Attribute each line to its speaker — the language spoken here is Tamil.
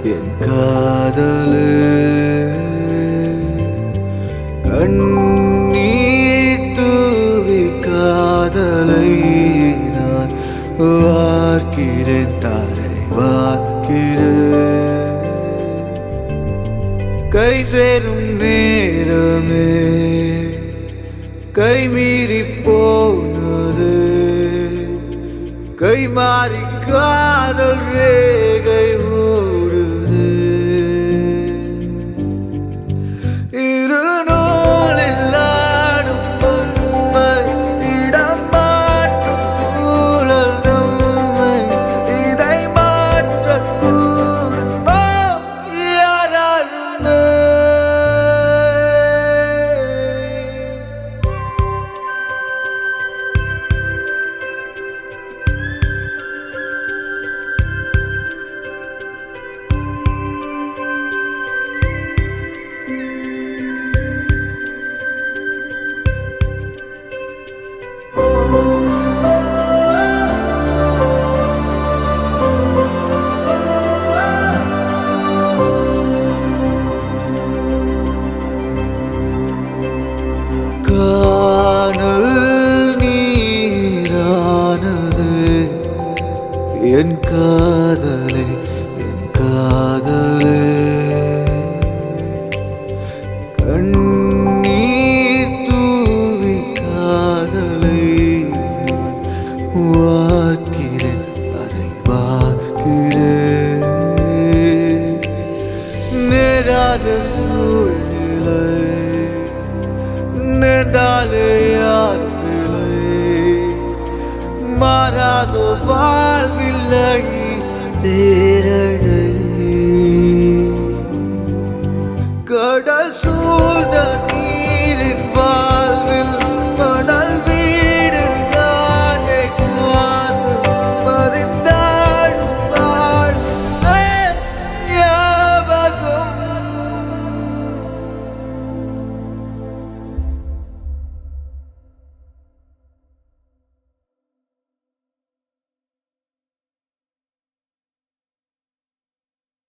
Speaker 1: என் காதலே கண்ணீர் தூவி காதலை நான் வார்க்கிறேன் தாரை வார்க்கிறேன் கை சேரும் நேரமே கை மீறி போனது கை மாறி காதல் ரேகை ஓடுது இரு நூலில் ஆடும் பொம்மை இடம் மாற்றும் சூழல் நம்மை இதை மாற்றக்கூடுமா யாராலுமே காணல் நீரானது என் காதலே என் காதலே கண்ணீர் தூவி காதலை நான் வார்க்கிறேன் அதை வார்க்கிறேன் நேராத சூழ்நிலை நேர்ந்தாலே யார் பிழை மாறாதோ வாழ்வில்லை நேரடி